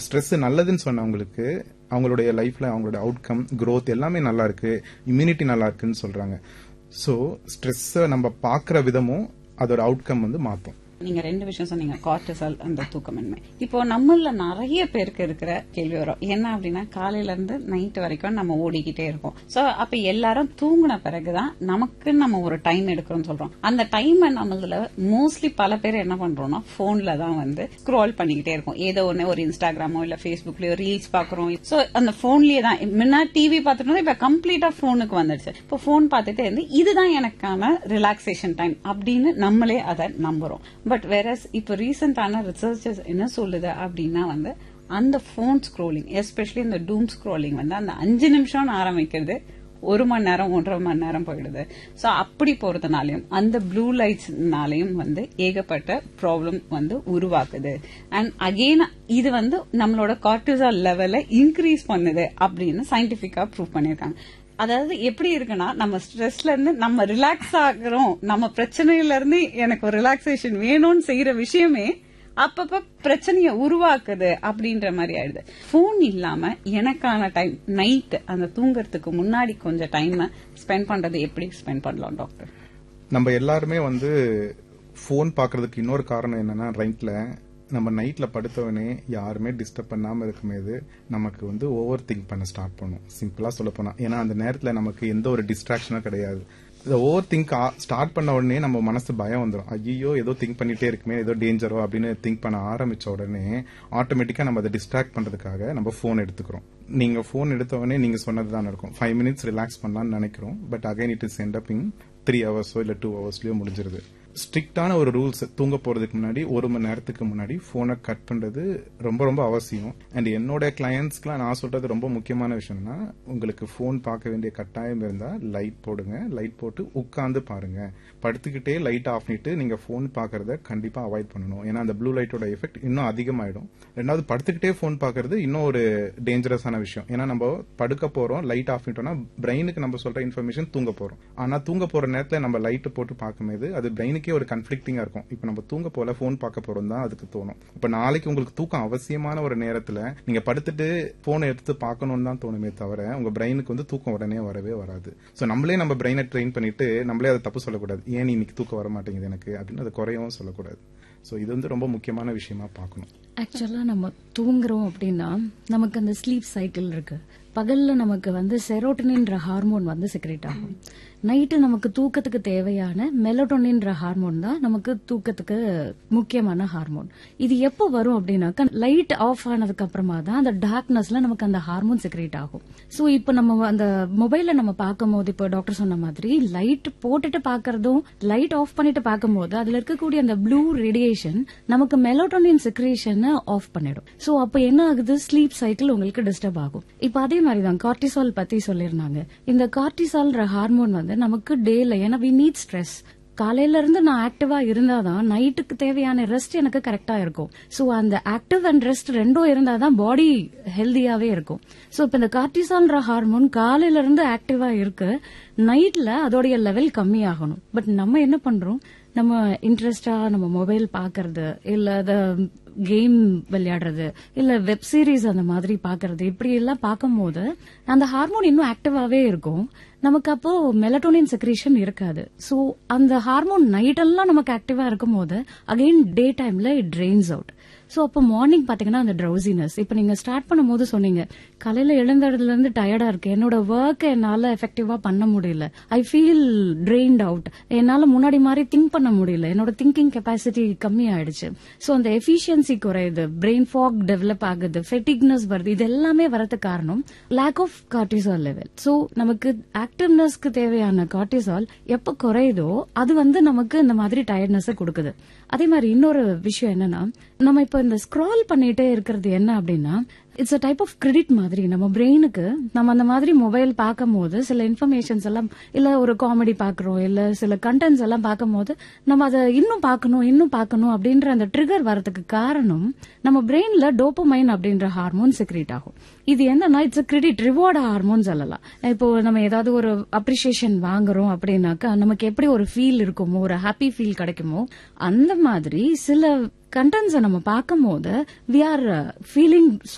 stress நல்லதுன்னு சொன்னவங்களுக்கு அவங்களுடைய லைஃப்ல அவங்களோட அவுட்கம் growth எல்லாமே நல்லா இருக்கு இம்யூனிட்டி நல்லா இருக்குன்னு சொல்றாங்க ஸோ ஸ்ட்ரெஸ்ஸை நம்ம பார்க்குற விதமும் அதோட அவுட்கம் வந்து மாற்றும் நீங்க ரெண்டு விஷயம் சொன்னீங்க கார்டிசால் அந்த தூக்கமின்மை இப்போ நம்மள நிறைய பேருக்கு இருக்கிற கேள்வி வரும் என்ன அப்படின்னா காலையில இருந்து நைட் வரைக்கும் நம்ம ஓடிக்கிட்டே இருக்கோம் சோ அப்ப எல்லாரும் தூங்கின பிறகுதான் நமக்கு நம்ம ஒரு டைம் எடுக்கிறோம்னு சொல்றோம் அந்த டைம் நம்மளதுல மோஸ்ட்லி பல பேர் என்ன பண்றோம்னா போன்ல தான் வந்து ஸ்க்ரோல் பண்ணிக்கிட்டே இருக்கோம் ஏதோ ஒண்ணு ஒரு இன்ஸ்டாகிராமோ இல்ல ஃபேஸ்புக்லயோ ரீல்ஸ் பாக்குறோம் சோ அந்த போன்லயே தான் முன்னா டிவி பார்த்துட்டு இப்ப கம்ப்ளீட்டா போனுக்கு வந்துடுச்சு இப்போ போன் பார்த்துட்டே இருந்து இதுதான் எனக்கான ரிலாக்ஸேஷன் டைம் அப்படின்னு நம்மளே அதை நம்புறோம் பட் வேற இப்போ ரீசெண்டான ரிசர்ச்சர்ஸ் என்ன சொல்லுது அப்படின்னா வந்து அந்த போன் ஸ்க்ரோலிங் எஸ்பெஷலி இந்த டூம் ஸ்க்ரோலிங் வந்து அந்த அஞ்சு நிமிஷம் ஆரம்பிக்கிறது ஒரு மணி நேரம் ஒன்றரை மணி நேரம் போயிடுது சோ அப்படி போறதுனாலயும் அந்த ப்ளூ லைட்ஸ்னாலையும் வந்து ஏகப்பட்ட ப்ராப்ளம் வந்து உருவாக்குது அண்ட் அகெயின் இது வந்து நம்மளோட கார்டிசால் லெவலை இன்க்ரீஸ் பண்ணுது அப்படின்னு சயின்டிபிக்கா ப்ரூவ் பண்ணிருக்காங்க அதாவது எப்படி இருக்குன்னா நம்ம ஸ்ட்ரெஸ்ல இருந்து நம்ம ரிலாக்ஸ் ஆகுறோம் நம்ம பிரச்சனையில இருந்து எனக்கு ஒரு ரிலாக்ஸேஷன் வேணும்னு செய்யற விஷயமே அப்பப்ப பிரச்சனைய உருவாக்குது அப்படின்ற மாதிரி ஆயிடுது போன் இல்லாம எனக்கான டைம் நைட் அந்த தூங்கறதுக்கு முன்னாடி கொஞ்சம் டைம் ஸ்பெண்ட் பண்றது எப்படி ஸ்பெண்ட் பண்ணலாம் டாக்டர் நம்ம எல்லாருமே வந்து ஃபோன் பார்க்கறதுக்கு இன்னொரு காரணம் என்னன்னா ரைட்ல நம்ம நைட்ல படுத்தவனே யாருமே டிஸ்டர்ப் பண்ணாம இருக்கும்போது நமக்கு வந்து ஓவர் திங்க் பண்ண ஸ்டார்ட் பண்ணும் சிம்பிளா சொல்ல போனா ஏன்னா அந்த நேரத்துல நமக்கு எந்த ஒரு டிஸ்ட்ராக்ஷனும் கிடையாது இந்த ஓவர் திங்க் ஸ்டார்ட் பண்ண உடனே நம்ம மனசு பயம் வந்துடும் ஐயோ ஏதோ திங்க் பண்ணிட்டே இருக்குமே ஏதோ டேஞ்சரோ அப்படின்னு திங்க் பண்ண ஆரம்பிச்ச உடனே ஆட்டோமேட்டிக்கா நம்ம அதை டிஸ்ட்ராக்ட் பண்றதுக்காக நம்ம ஃபோன் எடுத்துக்கிறோம் நீங்க ஃபோன் எடுத்த உடனே நீங்க சொன்னது தான் இருக்கும் ஃபைவ் மினிட்ஸ் ரிலாக்ஸ் பண்ணலாம்னு நினைக்கிறோம் but again it is end up in three ஹவர்ஸோ இல்ல டூ ஹவர்ஸ்லயோ முடிஞ்சிருது ஸ்ட்ரிக்டான ஒரு ரூல்ஸ் தூங்க போறதுக்கு முன்னாடி ஒரு மணி நேரத்துக்கு முன்னாடி போனை கட் பண்றது ரொம்ப ரொம்ப அவசியம் அண்ட் என்னோட கிளையன்ஸ்க்குலாம் நான் சொல்றது ரொம்ப முக்கியமான விஷயம்னா உங்களுக்கு போன் பார்க்க வேண்டிய கட்டாயம் இருந்தா லைட் போடுங்க லைட் போட்டு உட்கார்ந்து பாருங்க படுத்துக்கிட்டே லைட் ஆஃப் பண்ணிட்டு நீங்க போன் பாக்குறத கண்டிப்பா அவாய்ட் பண்ணணும் ஏன்னா அந்த ப்ளூ லைட்டோட எஃபெக்ட் இன்னும் அதிகமாயிடும் ரெண்டாவது படுத்துக்கிட்டே போன் பாக்குறது இன்னும் ஒரு டேஞ்சரஸான விஷயம் ஏன்னா நம்ம படுக்க போறோம் லைட் ஆஃப் பண்ணிட்டோம்னா பிரெயினுக்கு நம்ம சொல்ற இன்ஃபர்மேஷன் தூங்க போறோம் ஆனா தூங்க போற நேரத்துல நம்ம லைட் போட்டு பார்க்கும்போது அது பிரெயினுக்கே ஒரு கன்ஃபிளிக்டிங்கா இருக்கும் இப்ப நம்ம தூங்க போல போன் பார்க்க போறோம் தான் அதுக்கு தோணும் இப்ப நாளைக்கு உங்களுக்கு தூக்கம் அவசியமான ஒரு நேரத்துல நீங்க படுத்துட்டு போனை எடுத்து பார்க்கணும்னு தான் தோணுமே தவிர உங்க பிரெயினுக்கு வந்து தூக்கம் உடனே வரவே வராது சோ நம்மளே நம்ம பிரெயினை ட்ரெயின் பண்ணிட்டு நம்மளே அதை தப்பு சொல்லக்கூடாது ஏன் நீ இன்னைக்கு தூக்கம் வர மாட்டேங்குது எனக்கு அப்படின்னு அதை குறையவும் சொல்லக்கூடாது சோ இது வந்து ரொம்ப முக்கியமான விஷயமா பார்க்கணும் ஆக்சுவலா நம்ம தூங்குறோம் அப்படின்னா நமக்கு அந்த ஸ்லீப் சைக்கிள் இருக்கு பகல்ல நமக்கு வந்து செரோட்டனின்ற ஹார்மோன் வந்து செக்ரேட் ஆகும் நைட்டு நமக்கு தூக்கத்துக்கு தேவையான மெலட்டோனின்ற ஹார்மோன் தான் நமக்கு தூக்கத்துக்கு முக்கியமான ஹார்மோன் இது எப்போ வரும் அப்படின்னாக்கா லைட் ஆஃப் ஆனதுக்கு அப்புறமா தான் அந்த டார்க்னஸ்ல நமக்கு அந்த ஹார்மோன் செக்ரேட் ஆகும் சோ இப்போ நம்ம அந்த மொபைல்ல நம்ம பார்க்கும் போது இப்போ டாக்டர் சொன்ன மாதிரி லைட் போட்டுட்டு பாக்குறதும் லைட் ஆஃப் பண்ணிட்டு பார்க்கும் போது அதுல இருக்கக்கூடிய அந்த ப்ளூ ரேடியேஷன் நமக்கு மெலோட்டோனின் செக்ரேஷன் ஆஃப் பண்ணிடும் சோ அப்ப என்ன ஆகுது ஸ்லீப் சைக்கிள் உங்களுக்கு டிஸ்டர்ப் ஆகும் இப்போ அதே மாதிரி தான் கார்டிசால் பத்தி சொல்லியிருந்தாங்க இந்த கார்டிசால்ன்ற ஹார்மோன் வந்து நமக்கு டேல ஏன்னா வி நீட் ஸ்ட்ரெஸ் காலையில இருந்து நான் ஆக்டிவா இருந்தாதான் நைட்டுக்கு தேவையான ரெஸ்ட் எனக்கு கரெக்டா இருக்கும் சோ அந்த ஆக்டிவ் அண்ட் ரெஸ்ட் ரெண்டும் இருந்தாதான் பாடி ஹெல்தியாவே இருக்கும் சோ இப்ப இந்த கார்டிசால்ன்ற ஹார்மோன் காலையில இருந்து ஆக்டிவா இருக்கு நைட்ல அதோடைய லெவல் கம்மி ஆகணும் பட் நம்ம என்ன பண்றோம் நம்ம இன்ட்ரெஸ்டா நம்ம மொபைல் பாக்குறது இல்ல அத கேம் விளையாடுறது இல்ல வெப் சீரிஸ் அந்த மாதிரி பாக்குறது இப்படி எல்லாம் பார்க்கும்போது அந்த ஹார்மோன் இன்னும் ஆக்டிவாவே இருக்கும் நமக்கு அப்போ மெலட்டோனின் செக்ரேஷன் இருக்காது சோ அந்த ஹார்மோன் நைட் எல்லாம் நமக்கு ஆக்டிவா இருக்கும் போது அகைன் டே டைம்ல இட் ட்ரெயின்ஸ் அவுட் சோ அப்போ மார்னிங் பாத்தீங்கன்னா அந்த ட்ரௌசினஸ் இப்ப நீங்க ஸ்டார்ட் பண்ணும்போது சொன்னீங்க காலையில எழுந்ததுல இருந்து டயர்டா இருக்கு என்னோட ஒர்க் என்னால எஃபெக்டிவா பண்ண முடியல ஐ ஃபீல் ட்ரெயின்ட் அவுட் என்னால முன்னாடி மாதிரி திங்க் பண்ண முடியல என்னோட திங்கிங் கெப்பாசிட்டி கம்மி ஆயிடுச்சு சோ அந்த எஃபிஷியன்சி குறையுது பிரெயின் ஃபாக் டெவலப் ஆகுது ஃபெட்டிக்னஸ் வருது இது எல்லாமே வரதுக்கு காரணம் lack of cortisol level so நமக்கு ஆக்டிவ்னஸ்க்கு தேவையான கார்டிசால் எப்ப குறையுதோ அது வந்து நமக்கு இந்த மாதிரி டயர்ட்னஸ் கொடுக்குது அதே மாதிரி இன்னொரு விஷயம் என்னன்னா நம்ம இப்ப இந்த ஸ்க்ரால் பண்ணிட்டே இருக்கிறது என்ன அப்படின்னா it's a type of credit மாதிரி நம்ம பிரெயினுக்கு நம்ம அந்த மாதிரி மொபைல் பார்க்கும் போது சில இன்ஃபர்மேஷன்ஸ் எல்லாம் இல்ல ஒரு காமெடி பாக்குறோம் இல்ல சில கண்டென்ட்ஸ் எல்லாம் பார்க்கும் போது நம்ம அதை இன்னும் பார்க்கணும் இன்னும் பார்க்கணும் அப்படின்ற அந்த ட்ரிகர் வரதுக்கு காரணம் நம்ம பிரெயின்ல டோப்பமைன் அப்படின்ற ஹார்மோன் செக்ரேட் ஆகும் இது என்னன்னா இட்ஸ் கிரெடிட் ரிவார்டு ஹார்மோன் சொல்லலாம் இப்போ நம்ம ஏதாவது ஒரு அப்ரிசியேஷன் வாங்குறோம் அப்படின்னாக்கா நமக்கு எப்படி ஒரு ஃபீல் இருக்குமோ ஒரு ஹாப்பி ஃபீல் கிடைக்குமோ அந்த மாதிரி சில கண்டென்ட்ஸை நம்ம பார்க்கும் போது வி ஆர் ஃபீலிங்